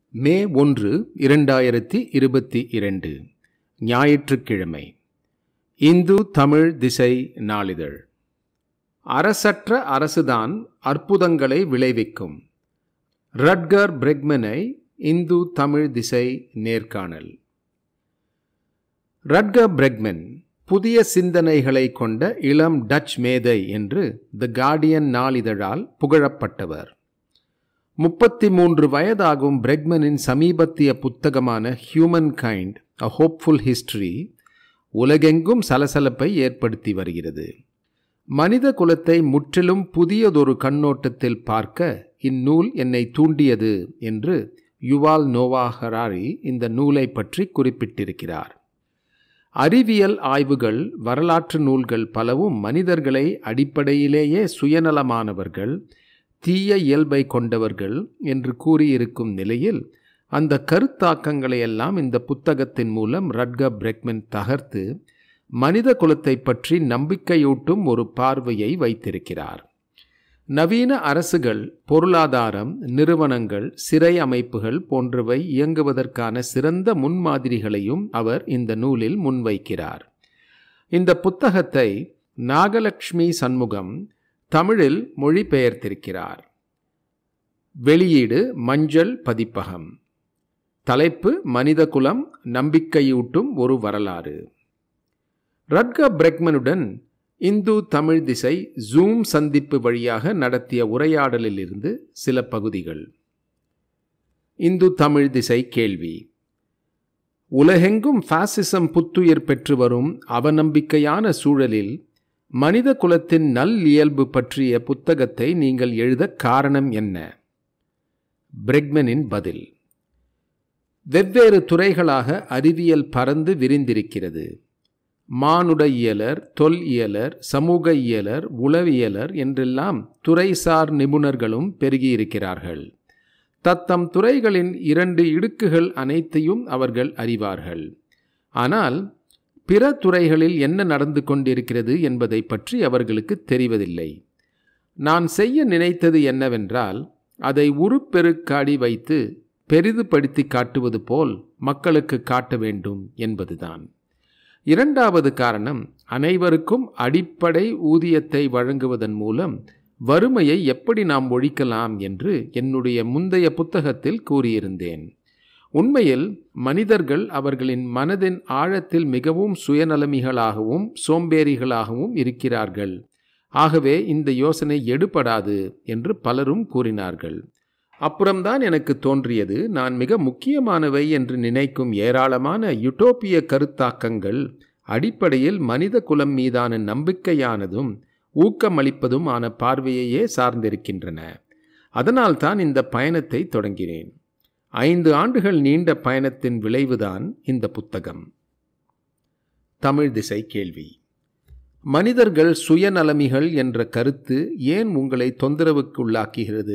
மே ஒன்று இரண்டாயிரத்தி இருபத்தி இரண்டு ஞாயிற்றுக்கிழமை இந்து தமிழ் திசை நாளிதழ் அரசற்ற அரசுதான் அற்புதங்களை விளைவிக்கும் ரட்கர் பிரெக்மனை இந்து தமிழ் திசை நேர்காணல் ரட்கர் பிரெக்மன் புதிய சிந்தனைகளை கொண்ட இளம் டச் மேதை என்று தி கார்டியன் நாளிதழால் புகழப்பட்டவர் முப்பத்தி மூன்று வயதாகும் பிரெக்மனின் சமீபத்திய புத்தகமான humankind a hopeful history உலகெங்கும் சலசலப்பை ஏற்படுத்தி வருகிறது மனித குலத்தை முற்றிலும் புதியதொரு கண்ணோட்டத்தில் பார்க்க இந்நூல் என்னை தூண்டியது என்று யுவால் நோவா ஹராரி இந்த நூலை பற்றி குறிப்பிட்டிருக்கிறார் அறிவியல் ஆய்வுகள் வரலாற்று நூல்கள் பலவும் மனிதர்களை அடிப்படையிலேயே சுயநலமானவர்கள் தீய இயல்பை கொண்டவர்கள் என்று கூறியிருக்கும் நிலையில் அந்த கருத்தாக்கங்களை எல்லாம் இந்த புத்தகத்தின் மூலம் ரட்க பிரெக்மென் தகர்த்து மனித குலத்தை பற்றி நம்பிக்கையூட்டும் ஒரு பார்வையை வைத்திருக்கிறார் நவீன அரசுகள் பொருளாதாரம் நிறுவனங்கள் சிறை அமைப்புகள் போன்றவை இயங்குவதற்கான சிறந்த முன்மாதிரிகளையும் அவர் இந்த நூலில் முன்வைக்கிறார் இந்த புத்தகத்தை நாகலட்சுமி சண்முகம் தமிழில் மொழிபெயர்த்திருக்கிறார் வெளியீடு மஞ்சள் பதிப்பகம் தலைப்பு மனிதகுலம் நம்பிக்கையூட்டும் ஒரு வரலாறு ரட்க பிரெக்மனுடன் இந்து தமிழ் திசை ஜூம் சந்திப்பு வழியாக நடத்திய உரையாடலிலிருந்து சில பகுதிகள் இந்து தமிழ் திசை கேள்வி உலகெங்கும் பாசிசம் புத்துயிர் பெற்று வரும் அவநம்பிக்கையான சூழலில் மனித குலத்தின் நல் இயல்பு பற்றிய புத்தகத்தை நீங்கள் எழுத காரணம் என்ன பிரெக்மனின் பதில் வெவ்வேறு துறைகளாக அறிவியல் பறந்து விரிந்திருக்கிறது மானுட இயலர் தொல் இயலர் சமூக இயலர் உளவியலர் என்றெல்லாம் துறைசார் நிபுணர்களும் பெருகியிருக்கிறார்கள் தத்தம் துறைகளின் இரண்டு இடுக்குகள் அனைத்தையும் அவர்கள் அறிவார்கள் ஆனால் பிற துறைகளில் என்ன நடந்து கொண்டிருக்கிறது என்பதை பற்றி அவர்களுக்கு தெரிவதில்லை நான் செய்ய நினைத்தது என்னவென்றால் அதை உருப்பெருக்காடி வைத்து பெரிதுபடுத்தி காட்டுவது போல் மக்களுக்கு காட்ட வேண்டும் என்பதுதான் இரண்டாவது காரணம் அனைவருக்கும் அடிப்படை ஊதியத்தை வழங்குவதன் மூலம் வறுமையை எப்படி நாம் ஒழிக்கலாம் என்று என்னுடைய முந்தைய புத்தகத்தில் கூறியிருந்தேன் உண்மையில் மனிதர்கள் அவர்களின் மனதின் ஆழத்தில் மிகவும் சுயநலமிகளாகவும் சோம்பேறிகளாகவும் இருக்கிறார்கள் ஆகவே இந்த யோசனை எடுபடாது என்று பலரும் கூறினார்கள் அப்புறம்தான் எனக்கு தோன்றியது நான் மிக முக்கியமானவை என்று நினைக்கும் ஏராளமான யுட்டோப்பிய கருத்தாக்கங்கள் அடிப்படையில் மனித குலம் மீதான நம்பிக்கையானதும் ஊக்கமளிப்பதும் ஆன பார்வையையே சார்ந்திருக்கின்றன அதனால்தான் இந்த பயணத்தை தொடங்கினேன் ஐந்து ஆண்டுகள் நீண்ட பயணத்தின் விளைவுதான் இந்த புத்தகம் தமிழ் திசை கேள்வி மனிதர்கள் சுயநலமிகள் என்ற கருத்து ஏன் உங்களை தொந்தரவுக்கு உள்ளாக்குகிறது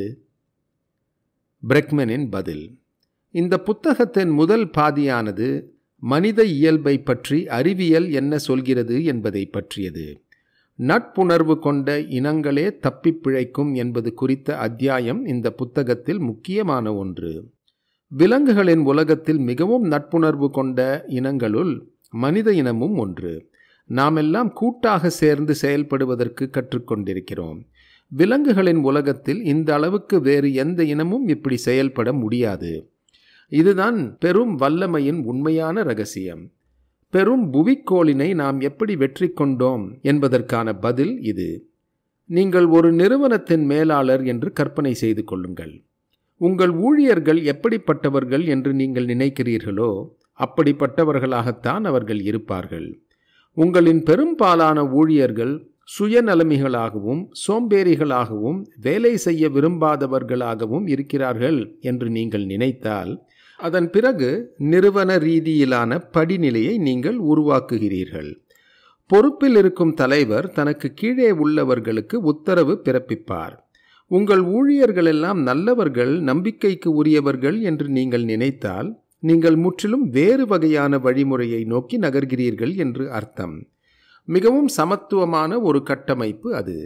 பிரெக்மனின் பதில் இந்த புத்தகத்தின் முதல் பாதியானது மனித இயல்பை பற்றி அறிவியல் என்ன சொல்கிறது என்பதை பற்றியது நட்புணர்வு கொண்ட இனங்களே தப்பி பிழைக்கும் என்பது குறித்த அத்தியாயம் இந்த புத்தகத்தில் முக்கியமான ஒன்று விலங்குகளின் உலகத்தில் மிகவும் நட்புணர்வு கொண்ட இனங்களுள் மனித இனமும் ஒன்று நாமெல்லாம் கூட்டாக சேர்ந்து செயல்படுவதற்கு கற்றுக்கொண்டிருக்கிறோம் விலங்குகளின் உலகத்தில் இந்த அளவுக்கு வேறு எந்த இனமும் இப்படி செயல்பட முடியாது இதுதான் பெரும் வல்லமையின் உண்மையான ரகசியம் பெரும் புவிக்கோளினை நாம் எப்படி வெற்றி கொண்டோம் என்பதற்கான பதில் இது நீங்கள் ஒரு நிறுவனத்தின் மேலாளர் என்று கற்பனை செய்து கொள்ளுங்கள் உங்கள் ஊழியர்கள் எப்படிப்பட்டவர்கள் என்று நீங்கள் நினைக்கிறீர்களோ அப்படிப்பட்டவர்களாகத்தான் அவர்கள் இருப்பார்கள் உங்களின் பெரும்பாலான ஊழியர்கள் சுயநலமிகளாகவும் சோம்பேறிகளாகவும் வேலை செய்ய விரும்பாதவர்களாகவும் இருக்கிறார்கள் என்று நீங்கள் நினைத்தால் அதன் பிறகு நிறுவன ரீதியிலான படிநிலையை நீங்கள் உருவாக்குகிறீர்கள் பொறுப்பில் இருக்கும் தலைவர் தனக்கு கீழே உள்ளவர்களுக்கு உத்தரவு பிறப்பிப்பார் உங்கள் ஊழியர்கள் எல்லாம் நல்லவர்கள் நம்பிக்கைக்கு உரியவர்கள் என்று நீங்கள் நினைத்தால் நீங்கள் முற்றிலும் வேறு வகையான வழிமுறையை நோக்கி நகர்கிறீர்கள் என்று அர்த்தம் மிகவும் சமத்துவமான ஒரு கட்டமைப்பு அது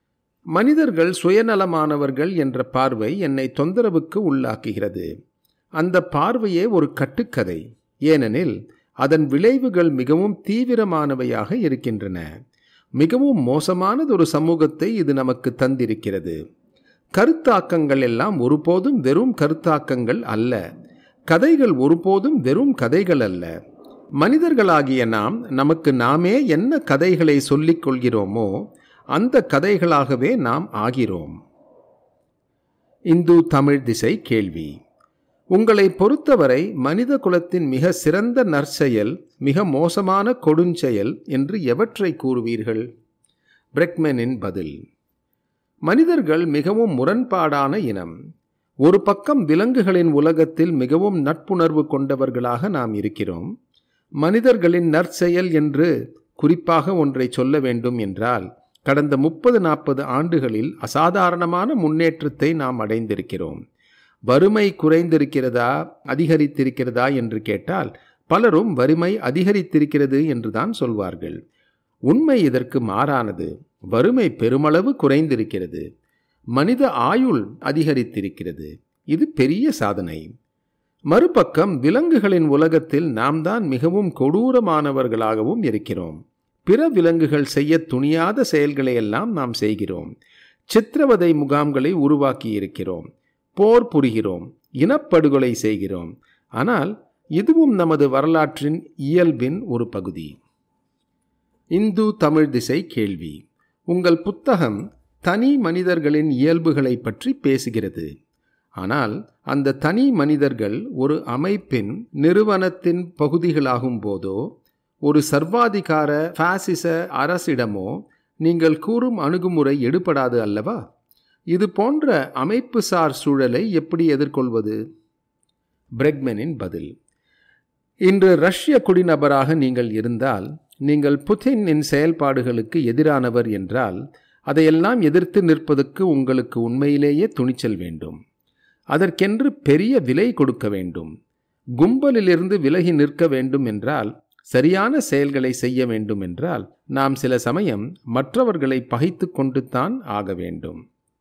மனிதர்கள் சுயநலமானவர்கள் என்ற பார்வை என்னை தொந்தரவுக்கு உள்ளாக்குகிறது அந்த பார்வையே ஒரு கட்டுக்கதை ஏனெனில் அதன் விளைவுகள் மிகவும் தீவிரமானவையாக இருக்கின்றன மிகவும் மோசமானதொரு சமூகத்தை இது நமக்கு தந்திருக்கிறது கருத்தாக்கங்கள் எல்லாம் ஒருபோதும் வெறும் கருத்தாக்கங்கள் அல்ல கதைகள் ஒருபோதும் வெறும் கதைகள் அல்ல மனிதர்களாகிய நாம் நமக்கு நாமே என்ன கதைகளை சொல்லிக் கொள்கிறோமோ அந்த கதைகளாகவே நாம் ஆகிறோம் இந்து தமிழ் திசை கேள்வி உங்களை பொறுத்தவரை மனித குலத்தின் மிக சிறந்த நற்செயல் மிக மோசமான கொடுஞ்செயல் என்று எவற்றை கூறுவீர்கள் பிரெக்மெனின் பதில் மனிதர்கள் மிகவும் முரண்பாடான இனம் ஒரு பக்கம் விலங்குகளின் உலகத்தில் மிகவும் நட்புணர்வு கொண்டவர்களாக நாம் இருக்கிறோம் மனிதர்களின் நற்செயல் என்று குறிப்பாக ஒன்றை சொல்ல வேண்டும் என்றால் கடந்த முப்பது நாற்பது ஆண்டுகளில் அசாதாரணமான முன்னேற்றத்தை நாம் அடைந்திருக்கிறோம் வறுமை குறைந்திருக்கிறதா அதிகரித்திருக்கிறதா என்று கேட்டால் பலரும் வறுமை அதிகரித்திருக்கிறது என்றுதான் சொல்வார்கள் உண்மை இதற்கு மாறானது வறுமை பெருமளவு குறைந்திருக்கிறது மனித ஆயுள் அதிகரித்திருக்கிறது இது பெரிய சாதனை மறுபக்கம் விலங்குகளின் உலகத்தில் நாம் தான் மிகவும் கொடூரமானவர்களாகவும் இருக்கிறோம் பிற விலங்குகள் செய்ய துணியாத செயல்களை எல்லாம் நாம் செய்கிறோம் சித்திரவதை முகாம்களை உருவாக்கி இருக்கிறோம் போர் புரிகிறோம் இனப்படுகொலை செய்கிறோம் ஆனால் இதுவும் நமது வரலாற்றின் இயல்பின் ஒரு பகுதி இந்து தமிழ் திசை கேள்வி உங்கள் புத்தகம் தனி மனிதர்களின் இயல்புகளை பற்றி பேசுகிறது ஆனால் அந்த தனி மனிதர்கள் ஒரு அமைப்பின் நிறுவனத்தின் பகுதிகளாகும் போதோ ஒரு சர்வாதிகார பாசிச அரசிடமோ நீங்கள் கூறும் அணுகுமுறை எடுபடாது அல்லவா இது போன்ற அமைப்புசார் சூழலை எப்படி எதிர்கொள்வது பிரெக்மெனின் பதில் இன்று ரஷ்ய குடிநபராக நீங்கள் இருந்தால் நீங்கள் புதினின் செயல்பாடுகளுக்கு எதிரானவர் என்றால் அதையெல்லாம் எதிர்த்து நிற்பதற்கு உங்களுக்கு உண்மையிலேயே துணிச்சல் வேண்டும் அதற்கென்று பெரிய விலை கொடுக்க வேண்டும் கும்பலிலிருந்து விலகி நிற்க வேண்டும் என்றால் சரியான செயல்களை செய்ய வேண்டும் என்றால் நாம் சில சமயம் மற்றவர்களை பகைத்து கொண்டுத்தான் ஆக வேண்டும்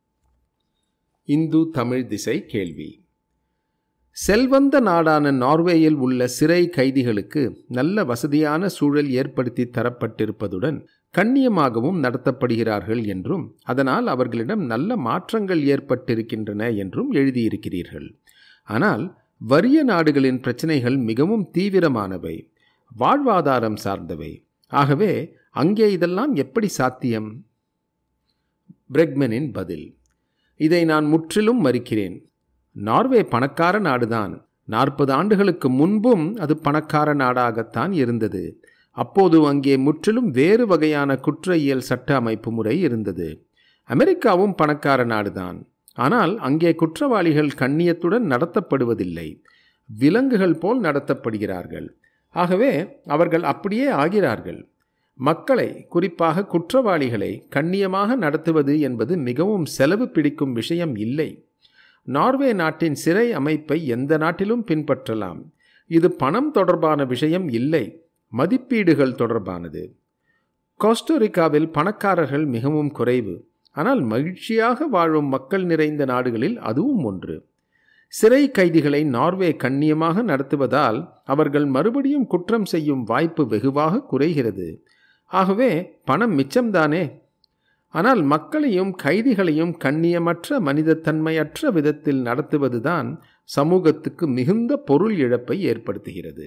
இந்து தமிழ் திசை கேள்வி செல்வந்த நாடான நார்வேயில் உள்ள சிறை கைதிகளுக்கு நல்ல வசதியான சூழல் ஏற்படுத்தி தரப்பட்டிருப்பதுடன் கண்ணியமாகவும் நடத்தப்படுகிறார்கள் என்றும் அதனால் அவர்களிடம் நல்ல மாற்றங்கள் ஏற்பட்டிருக்கின்றன என்றும் எழுதியிருக்கிறீர்கள் ஆனால் வறிய நாடுகளின் பிரச்சனைகள் மிகவும் தீவிரமானவை வாழ்வாதாரம் சார்ந்தவை ஆகவே அங்கே இதெல்லாம் எப்படி சாத்தியம் பிரெக்மெனின் பதில் இதை நான் முற்றிலும் மறுக்கிறேன் நார்வே பணக்கார நாடுதான் நாற்பது ஆண்டுகளுக்கு முன்பும் அது பணக்கார நாடாகத்தான் இருந்தது அப்போது அங்கே முற்றிலும் வேறு வகையான குற்றவியல் சட்ட அமைப்பு முறை இருந்தது அமெரிக்காவும் பணக்கார நாடுதான் ஆனால் அங்கே குற்றவாளிகள் கண்ணியத்துடன் நடத்தப்படுவதில்லை விலங்குகள் போல் நடத்தப்படுகிறார்கள் ஆகவே அவர்கள் அப்படியே ஆகிறார்கள் மக்களை குறிப்பாக குற்றவாளிகளை கண்ணியமாக நடத்துவது என்பது மிகவும் செலவு பிடிக்கும் விஷயம் இல்லை நார்வே நாட்டின் சிறை அமைப்பை எந்த நாட்டிலும் பின்பற்றலாம் இது பணம் தொடர்பான விஷயம் இல்லை மதிப்பீடுகள் தொடர்பானது கோஸ்டோரிக்காவில் பணக்காரர்கள் மிகவும் குறைவு ஆனால் மகிழ்ச்சியாக வாழும் மக்கள் நிறைந்த நாடுகளில் அதுவும் ஒன்று சிறை கைதிகளை நார்வே கண்ணியமாக நடத்துவதால் அவர்கள் மறுபடியும் குற்றம் செய்யும் வாய்ப்பு வெகுவாக குறைகிறது ஆகவே பணம் மிச்சம்தானே ஆனால் மக்களையும் கைதிகளையும் கண்ணியமற்ற மனிதத்தன்மையற்ற விதத்தில் நடத்துவதுதான் சமூகத்துக்கு மிகுந்த பொருள் இழப்பை ஏற்படுத்துகிறது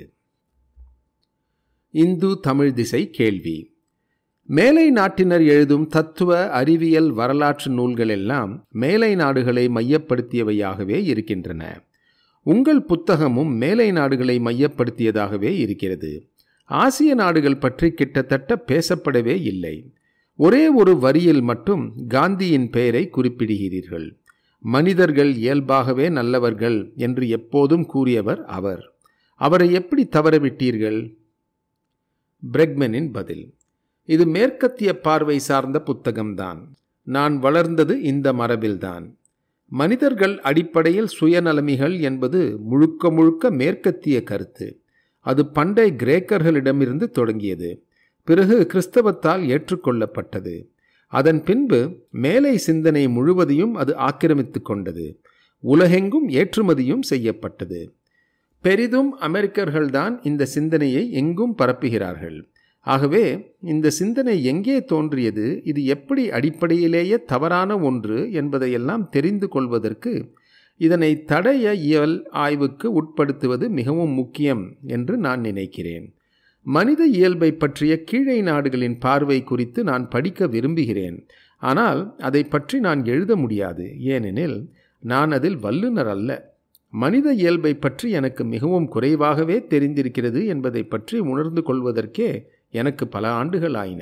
இந்து தமிழ் திசை கேள்வி மேலை நாட்டினர் எழுதும் தத்துவ அறிவியல் வரலாற்று நூல்கள் எல்லாம் மேலை நாடுகளை மையப்படுத்தியவையாகவே இருக்கின்றன உங்கள் புத்தகமும் மேலை நாடுகளை மையப்படுத்தியதாகவே இருக்கிறது ஆசிய நாடுகள் பற்றி கிட்டத்தட்ட பேசப்படவே இல்லை ஒரே ஒரு வரியில் மட்டும் காந்தியின் பெயரை குறிப்பிடுகிறீர்கள் மனிதர்கள் இயல்பாகவே நல்லவர்கள் என்று எப்போதும் கூறியவர் அவர் அவரை எப்படி தவறவிட்டீர்கள் பிரெக்மெனின் பதில் இது மேற்கத்திய பார்வை சார்ந்த புத்தகம்தான் நான் வளர்ந்தது இந்த மரபில்தான் மனிதர்கள் அடிப்படையில் சுயநலமிகள் என்பது முழுக்க முழுக்க மேற்கத்திய கருத்து அது பண்டை கிரேக்கர்களிடமிருந்து தொடங்கியது பிறகு கிறிஸ்தவத்தால் ஏற்றுக்கொள்ளப்பட்டது அதன் பின்பு மேலை சிந்தனை முழுவதையும் அது ஆக்கிரமித்து கொண்டது உலகெங்கும் ஏற்றுமதியும் செய்யப்பட்டது பெரிதும் அமெரிக்கர்கள்தான் இந்த சிந்தனையை எங்கும் பரப்புகிறார்கள் ஆகவே இந்த சிந்தனை எங்கே தோன்றியது இது எப்படி அடிப்படையிலேயே தவறான ஒன்று என்பதையெல்லாம் தெரிந்து கொள்வதற்கு இதனை தடய இயல் ஆய்வுக்கு உட்படுத்துவது மிகவும் முக்கியம் என்று நான் நினைக்கிறேன் மனித இயல்பை பற்றிய கீழை நாடுகளின் பார்வை குறித்து நான் படிக்க விரும்புகிறேன் ஆனால் அதை பற்றி நான் எழுத முடியாது ஏனெனில் நான் அதில் வல்லுனர் அல்ல மனித இயல்பை பற்றி எனக்கு மிகவும் குறைவாகவே தெரிந்திருக்கிறது என்பதை பற்றி உணர்ந்து கொள்வதற்கே எனக்கு பல ஆண்டுகள் ஆயின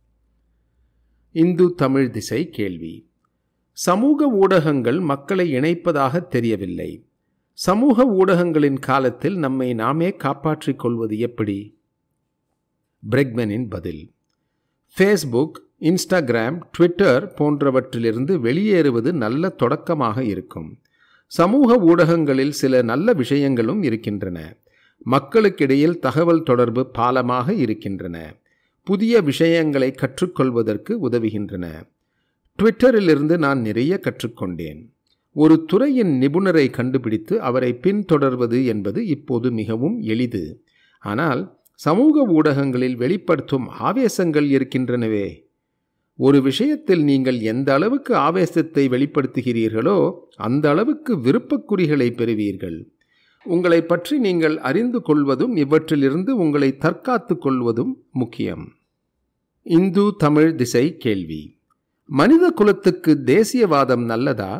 இந்து தமிழ் திசை கேள்வி சமூக ஊடகங்கள் மக்களை இணைப்பதாக தெரியவில்லை சமூக ஊடகங்களின் காலத்தில் நம்மை நாமே காப்பாற்றிக் கொள்வது எப்படி பிரெக்மனின் பதில் ஃபேஸ்புக் இன்ஸ்டாகிராம் ட்விட்டர் போன்றவற்றிலிருந்து வெளியேறுவது நல்ல தொடக்கமாக இருக்கும் சமூக ஊடகங்களில் சில நல்ல விஷயங்களும் இருக்கின்றன மக்களுக்கிடையில் தகவல் தொடர்பு பாலமாக இருக்கின்றன புதிய விஷயங்களை கற்றுக்கொள்வதற்கு உதவுகின்றன ட்விட்டரிலிருந்து நான் நிறைய கற்றுக்கொண்டேன் ஒரு துறையின் நிபுணரை கண்டுபிடித்து அவரை பின்தொடர்வது என்பது இப்போது மிகவும் எளிது ஆனால் சமூக ஊடகங்களில் வெளிப்படுத்தும் ஆவேசங்கள் இருக்கின்றனவே ஒரு விஷயத்தில் நீங்கள் எந்த அளவுக்கு ஆவேசத்தை வெளிப்படுத்துகிறீர்களோ அந்த அளவுக்கு விருப்பக்குறிகளை பெறுவீர்கள் உங்களை பற்றி நீங்கள் அறிந்து கொள்வதும் இவற்றிலிருந்து உங்களை தற்காத்து கொள்வதும் முக்கியம் இந்து தமிழ் திசை கேள்வி மனித குலத்துக்கு தேசியவாதம் நல்லதா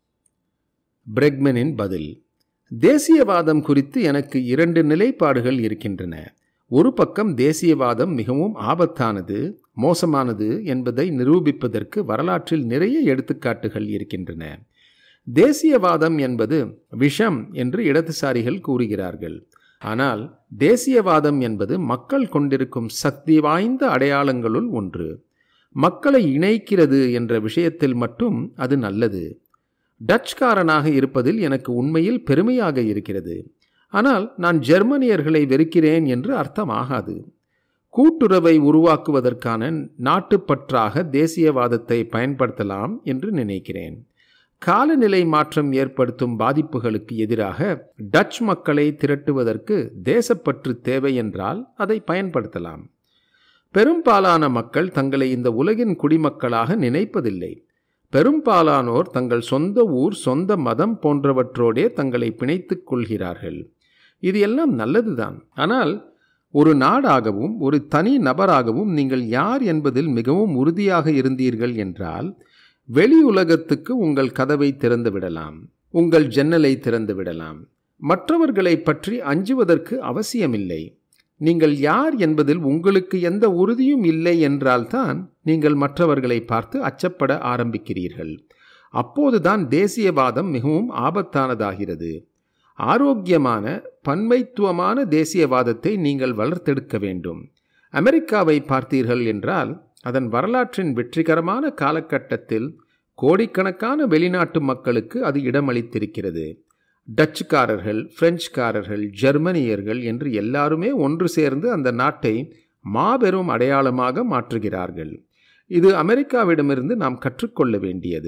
பிரெக்மனின் பதில் தேசியவாதம் குறித்து எனக்கு இரண்டு நிலைப்பாடுகள் இருக்கின்றன ஒரு பக்கம் தேசியவாதம் மிகவும் ஆபத்தானது மோசமானது என்பதை நிரூபிப்பதற்கு வரலாற்றில் நிறைய எடுத்துக்காட்டுகள் இருக்கின்றன தேசியவாதம் என்பது விஷம் என்று இடதுசாரிகள் கூறுகிறார்கள் ஆனால் தேசியவாதம் என்பது மக்கள் கொண்டிருக்கும் சக்தி வாய்ந்த அடையாளங்களுள் ஒன்று மக்களை இணைக்கிறது என்ற விஷயத்தில் மட்டும் அது நல்லது டச்சுக்காரனாக இருப்பதில் எனக்கு உண்மையில் பெருமையாக இருக்கிறது ஆனால் நான் ஜெர்மனியர்களை வெறுக்கிறேன் என்று அர்த்தமாகாது கூட்டுறவை உருவாக்குவதற்கான நாட்டுப்பற்றாக தேசியவாதத்தை பயன்படுத்தலாம் என்று நினைக்கிறேன் காலநிலை மாற்றம் ஏற்படுத்தும் பாதிப்புகளுக்கு எதிராக டச் மக்களை திரட்டுவதற்கு தேசப்பற்று தேவை என்றால் அதை பயன்படுத்தலாம் பெரும்பாலான மக்கள் தங்களை இந்த உலகின் குடிமக்களாக நினைப்பதில்லை பெரும்பாலானோர் தங்கள் சொந்த ஊர் சொந்த மதம் போன்றவற்றோடே தங்களை பிணைத்துக் கொள்கிறார்கள் இது எல்லாம் நல்லதுதான் ஆனால் ஒரு நாடாகவும் ஒரு தனி நபராகவும் நீங்கள் யார் என்பதில் மிகவும் உறுதியாக இருந்தீர்கள் என்றால் வெளி உலகத்துக்கு உங்கள் கதவை திறந்து விடலாம் உங்கள் ஜன்னலை திறந்து விடலாம் மற்றவர்களை பற்றி அஞ்சுவதற்கு அவசியமில்லை நீங்கள் யார் என்பதில் உங்களுக்கு எந்த உறுதியும் இல்லை என்றால்தான் நீங்கள் மற்றவர்களை பார்த்து அச்சப்பட ஆரம்பிக்கிறீர்கள் அப்போதுதான் தேசியவாதம் மிகவும் ஆபத்தானதாகிறது ஆரோக்கியமான பன்மைத்துவமான தேசியவாதத்தை நீங்கள் வளர்த்தெடுக்க வேண்டும் அமெரிக்காவை பார்த்தீர்கள் என்றால் அதன் வரலாற்றின் வெற்றிகரமான காலகட்டத்தில் கோடிக்கணக்கான வெளிநாட்டு மக்களுக்கு அது இடமளித்திருக்கிறது டச்சுக்காரர்கள் பிரெஞ்சுக்காரர்கள் ஜெர்மனியர்கள் என்று எல்லாருமே ஒன்று சேர்ந்து அந்த நாட்டை மாபெரும் அடையாளமாக மாற்றுகிறார்கள் இது அமெரிக்காவிடமிருந்து நாம் கற்றுக்கொள்ள வேண்டியது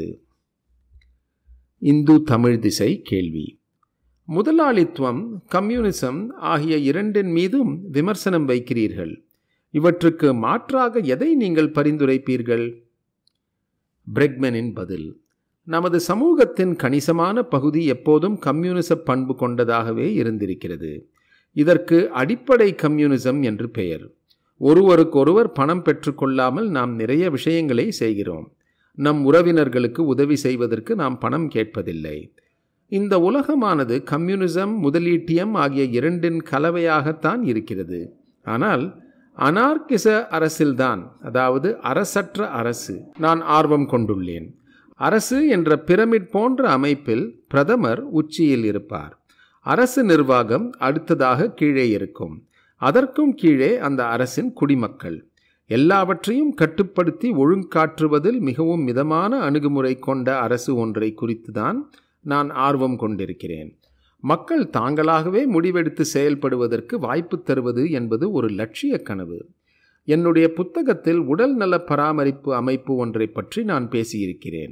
இந்து தமிழ் திசை கேள்வி முதலாளித்துவம் கம்யூனிசம் ஆகிய இரண்டின் மீதும் விமர்சனம் வைக்கிறீர்கள் இவற்றுக்கு மாற்றாக எதை நீங்கள் பரிந்துரைப்பீர்கள் பிரெக்மனின் பதில் நமது சமூகத்தின் கணிசமான பகுதி எப்போதும் கம்யூனிச பண்பு கொண்டதாகவே இருந்திருக்கிறது இதற்கு அடிப்படை கம்யூனிசம் என்று பெயர் ஒருவருக்கொருவர் பணம் பெற்றுக்கொள்ளாமல் நாம் நிறைய விஷயங்களை செய்கிறோம் நம் உறவினர்களுக்கு உதவி செய்வதற்கு நாம் பணம் கேட்பதில்லை இந்த உலகமானது கம்யூனிசம் முதலீட்டியம் ஆகிய இரண்டின் கலவையாகத்தான் இருக்கிறது ஆனால் அனார்கிச அரசில்தான் அதாவது அரசற்ற அரசு நான் ஆர்வம் கொண்டுள்ளேன் அரசு என்ற பிரமிட் போன்ற அமைப்பில் பிரதமர் உச்சியில் இருப்பார் அரசு நிர்வாகம் அடுத்ததாக கீழே இருக்கும் அதற்கும் கீழே அந்த அரசின் குடிமக்கள் எல்லாவற்றையும் கட்டுப்படுத்தி ஒழுங்காற்றுவதில் மிகவும் மிதமான அணுகுமுறை கொண்ட அரசு ஒன்றை குறித்துதான் நான் ஆர்வம் கொண்டிருக்கிறேன் மக்கள் தாங்களாகவே முடிவெடுத்து செயல்படுவதற்கு வாய்ப்பு தருவது என்பது ஒரு லட்சிய கனவு என்னுடைய புத்தகத்தில் உடல் நல பராமரிப்பு அமைப்பு ஒன்றை பற்றி நான் பேசியிருக்கிறேன்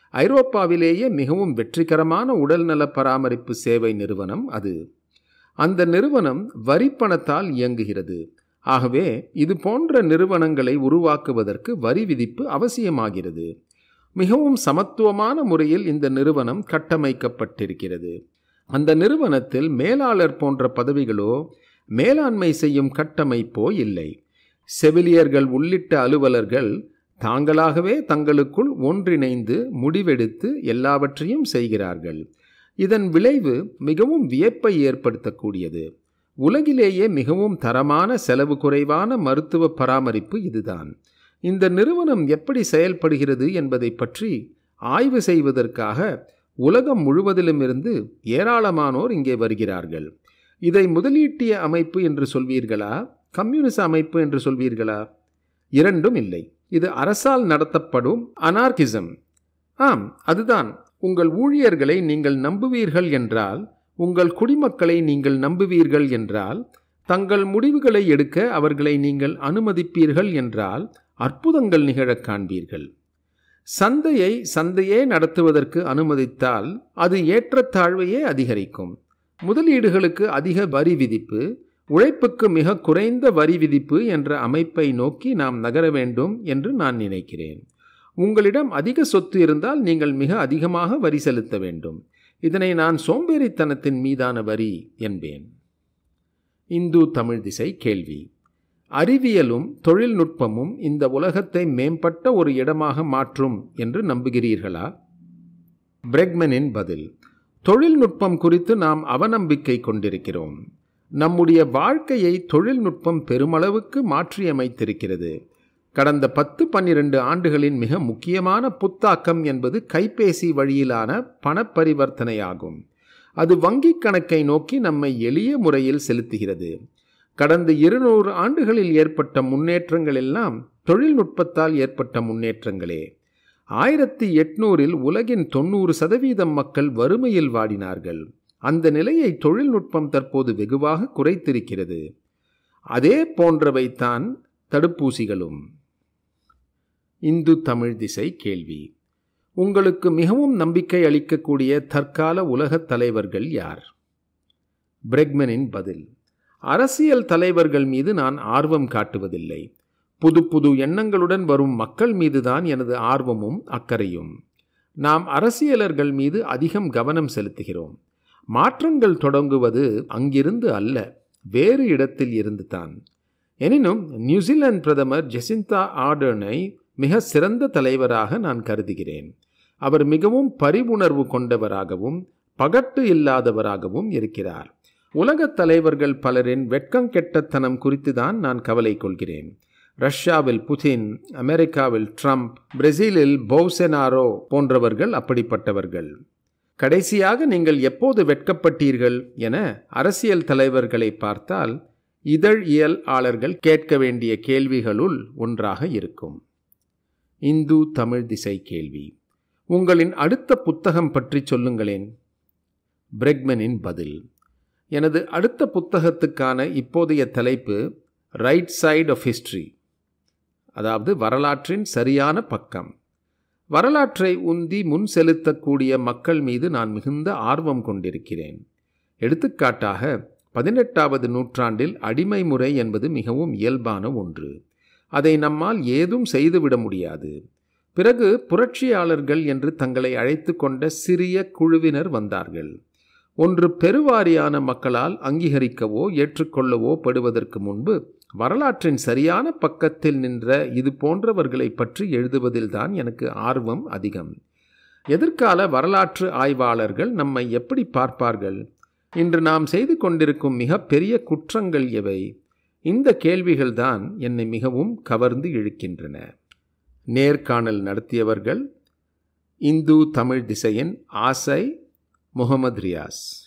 ஐரோப்பாவிலேயே மிகவும் வெற்றிகரமான உடல்நல பராமரிப்பு சேவை நிறுவனம் அது அந்த நிறுவனம் வரி பணத்தால் இயங்குகிறது ஆகவே இது போன்ற நிறுவனங்களை உருவாக்குவதற்கு வரி விதிப்பு அவசியமாகிறது மிகவும் சமத்துவமான முறையில் இந்த நிறுவனம் கட்டமைக்கப்பட்டிருக்கிறது அந்த நிறுவனத்தில் மேலாளர் போன்ற பதவிகளோ மேலாண்மை செய்யும் கட்டமைப்போ இல்லை செவிலியர்கள் உள்ளிட்ட அலுவலர்கள் தாங்களாகவே தங்களுக்குள் ஒன்றிணைந்து முடிவெடுத்து எல்லாவற்றையும் செய்கிறார்கள் இதன் விளைவு மிகவும் வியப்பை ஏற்படுத்தக்கூடியது உலகிலேயே மிகவும் தரமான செலவு குறைவான மருத்துவ பராமரிப்பு இதுதான் இந்த நிறுவனம் எப்படி செயல்படுகிறது என்பதை பற்றி ஆய்வு செய்வதற்காக உலகம் முழுவதிலுமிருந்து ஏராளமானோர் இங்கே வருகிறார்கள் இதை முதலீட்டிய அமைப்பு என்று சொல்வீர்களா கம்யூனிச அமைப்பு என்று சொல்வீர்களா இரண்டும் இல்லை இது அரசால் நடத்தப்படும் அனார்கிசம் ஆம் அதுதான் உங்கள் ஊழியர்களை நீங்கள் நம்புவீர்கள் என்றால் உங்கள் குடிமக்களை நீங்கள் நம்புவீர்கள் என்றால் தங்கள் முடிவுகளை எடுக்க அவர்களை நீங்கள் அனுமதிப்பீர்கள் என்றால் அற்புதங்கள் நிகழக் காண்பீர்கள் சந்தையை சந்தையே நடத்துவதற்கு அனுமதித்தால் அது ஏற்றத்தாழ்வையே அதிகரிக்கும் முதலீடுகளுக்கு அதிக வரி விதிப்பு உழைப்புக்கு மிக குறைந்த வரி விதிப்பு என்ற அமைப்பை நோக்கி நாம் நகர வேண்டும் என்று நான் நினைக்கிறேன் உங்களிடம் அதிக சொத்து இருந்தால் நீங்கள் மிக அதிகமாக வரி செலுத்த வேண்டும் இதனை நான் சோம்பேறித்தனத்தின் மீதான வரி என்பேன் இந்து தமிழ் திசை கேள்வி அறிவியலும் தொழில்நுட்பமும் இந்த உலகத்தை மேம்பட்ட ஒரு இடமாக மாற்றும் என்று நம்புகிறீர்களா பிரெக்மனின் பதில் தொழில்நுட்பம் குறித்து நாம் அவநம்பிக்கை கொண்டிருக்கிறோம் நம்முடைய வாழ்க்கையை தொழில்நுட்பம் பெருமளவுக்கு மாற்றியமைத்திருக்கிறது கடந்த பத்து பன்னிரண்டு ஆண்டுகளின் மிக முக்கியமான புத்தாக்கம் என்பது கைபேசி வழியிலான பணப்பரிவர்த்தனையாகும் அது வங்கிக் கணக்கை நோக்கி நம்மை எளிய முறையில் செலுத்துகிறது கடந்த இருநூறு ஆண்டுகளில் ஏற்பட்ட முன்னேற்றங்கள் எல்லாம் தொழில்நுட்பத்தால் ஏற்பட்ட முன்னேற்றங்களே ஆயிரத்தி எட்நூறில் உலகின் தொண்ணூறு சதவீதம் மக்கள் வறுமையில் வாடினார்கள் அந்த நிலையை தொழில்நுட்பம் தற்போது வெகுவாக குறைத்திருக்கிறது அதே போன்றவைத்தான் தடுப்பூசிகளும் இந்து தமிழ் திசை கேள்வி உங்களுக்கு மிகவும் நம்பிக்கை அளிக்கக்கூடிய தற்கால உலகத் தலைவர்கள் யார் பிரெக்மனின் பதில் அரசியல் தலைவர்கள் மீது நான் ஆர்வம் காட்டுவதில்லை புது புது எண்ணங்களுடன் வரும் மக்கள் மீதுதான் எனது ஆர்வமும் அக்கறையும் நாம் அரசியலர்கள் மீது அதிகம் கவனம் செலுத்துகிறோம் மாற்றங்கள் தொடங்குவது அங்கிருந்து அல்ல வேறு இடத்தில் இருந்து தான் எனினும் நியூசிலாந்து பிரதமர் ஜெசிந்தா ஆர்டர்னை மிக சிறந்த தலைவராக நான் கருதுகிறேன் அவர் மிகவும் பரிவுணர்வு கொண்டவராகவும் பகட்டு இல்லாதவராகவும் இருக்கிறார் உலகத் தலைவர்கள் பலரின் வெட்கங்கெட்டத்தனம் குறித்து தான் நான் கவலை கொள்கிறேன் ரஷ்யாவில் புதின் அமெரிக்காவில் ட்ரம்ப் பிரேசிலில் பௌசெனாரோ போன்றவர்கள் அப்படிப்பட்டவர்கள் கடைசியாக நீங்கள் எப்போது வெட்கப்பட்டீர்கள் என அரசியல் தலைவர்களை பார்த்தால் இதழியலாளர்கள் கேட்க வேண்டிய கேள்விகளுள் ஒன்றாக இருக்கும் இந்து தமிழ் திசை கேள்வி உங்களின் அடுத்த புத்தகம் பற்றி சொல்லுங்களேன் பிரெக்மனின் பதில் எனது அடுத்த புத்தகத்துக்கான இப்போதைய தலைப்பு ரைட் சைடு ஆஃப் ஹிஸ்ட்ரி அதாவது வரலாற்றின் சரியான பக்கம் வரலாற்றை உந்தி முன் செலுத்தக்கூடிய மக்கள் மீது நான் மிகுந்த ஆர்வம் கொண்டிருக்கிறேன் எடுத்துக்காட்டாக பதினெட்டாவது நூற்றாண்டில் அடிமை முறை என்பது மிகவும் இயல்பான ஒன்று அதை நம்மால் ஏதும் செய்துவிட முடியாது பிறகு புரட்சியாளர்கள் என்று தங்களை அழைத்து கொண்ட சிறிய குழுவினர் வந்தார்கள் ஒன்று பெருவாரியான மக்களால் அங்கீகரிக்கவோ ஏற்றுக்கொள்ளவோ படுவதற்கு முன்பு வரலாற்றின் சரியான பக்கத்தில் நின்ற இது போன்றவர்களை பற்றி எழுதுவதில்தான் எனக்கு ஆர்வம் அதிகம் எதிர்கால வரலாற்று ஆய்வாளர்கள் நம்மை எப்படி பார்ப்பார்கள் இன்று நாம் செய்து கொண்டிருக்கும் மிக பெரிய குற்றங்கள் எவை இந்த கேள்விகள்தான் என்னை மிகவும் கவர்ந்து இழுக்கின்றன நேர்காணல் நடத்தியவர்கள் இந்து தமிழ் திசையின் ஆசை முகமது ரியாஸ்